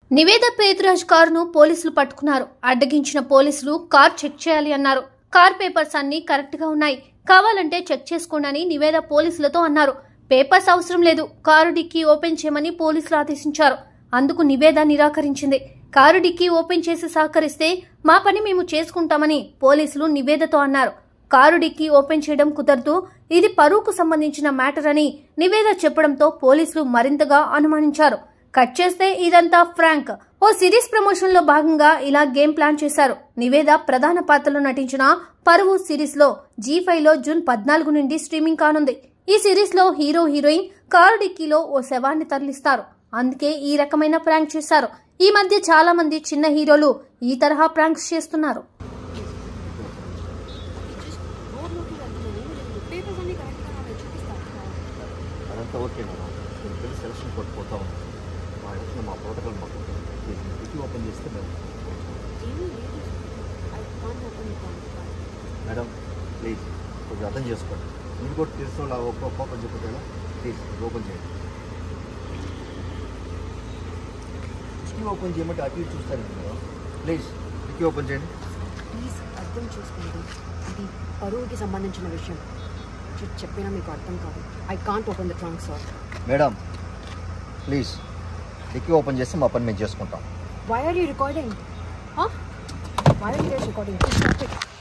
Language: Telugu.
నివేద పేతురాజ్ కారును పోలీసులు పట్టుకున్నారు అడ్డగించిన పోలీసులు కార్ చెక్ చేయాలి అన్నారు కార్ పేపర్స్ అన్ని కరెక్ట్ గా ఉన్నాయి కావాలంటే చెక్ చేసుకోండి అని నివేద పోలీసులతో అన్నారు పేపర్స్ అవసరం లేదు కారు డిక్కీ ఓపెన్ చేయమని పోలీసులు ఆదేశించారు అందుకు నివేద నిరాకరించింది కారు డిక్కీ ఓపెన్ చేసి సహకరిస్తే మా పని మేము చేసుకుంటామని పోలీసులు నివేదతో అన్నారు కారు డిక్కీ ఓపెన్ చేయడం కుదరదు ఇది పరువుకు సంబంధించిన మ్యాటర్ అని నివేద చెప్పడంతో పోలీసులు మరింతగా అనుమానించారు కట్ చేస్తే ఇదంతా ఫ్రాంక్ ఓ సిరీస్ ప్రమోషన్ లో భాగంగా ఇలా గేమ్ ప్లాన్ చేశారు నివేద ప్రధాన పాత్రలో నటించిన పరువు సిరీస్ లో జీ ఫైవ్ లో జూన్ పద్నాలుగు నుండి స్ట్రీమింగ్ కానుంది ఈ సిరీస్ లో హీరో హీరోయిన్ కారు డిక్కీలో ఓ శవాన్ని తరలిస్తారు అందుకే ఈ రకమైన ప్రాంక్ చేశారు ఈ మధ్య చాలా మంది చిన్న హీరోలు ఈ తరహా ప్రాంక్స్ చేస్తున్నారు పేపర్స్ అన్ని కరెక్ట్గా ఉన్నాయి చూపిస్తాను అదంతా ఓకే మేడం నేను వెళ్ళి సెలక్షన్ కోడ్ పోతా ఉన్నాను మా ఇంట్లో మా ప్రోటోకాల్ మాకు డిక్కీ ఓపెన్ చేస్తే మేము ఏమీ లేదు I can't open madam please కొంచెం అర్థం చేసుకోండి మీరు కూడా తెలిసిన వాళ్ళు ఒక్క ఓపెన్ చెప్పేలా ప్లీజ్ ఓపెన్ చేయండి డిక్కీ ఓపెన్ చేయమంటే అటు ఇటు చూస్తాను మేడం ప్లీజ్ డిక్కీ ఓపెన్ చేయండి ప్లీజ్ అర్థం చేసుకోండి ఇది పరువుకి సంబంధించిన విషయం చె- చెప్పినా మీకు అర్థం కాదు I can't open the trunk sir madam please dicky open చేస్తే మా పని మేము చేసుకుంటాం why are you recording why are you recording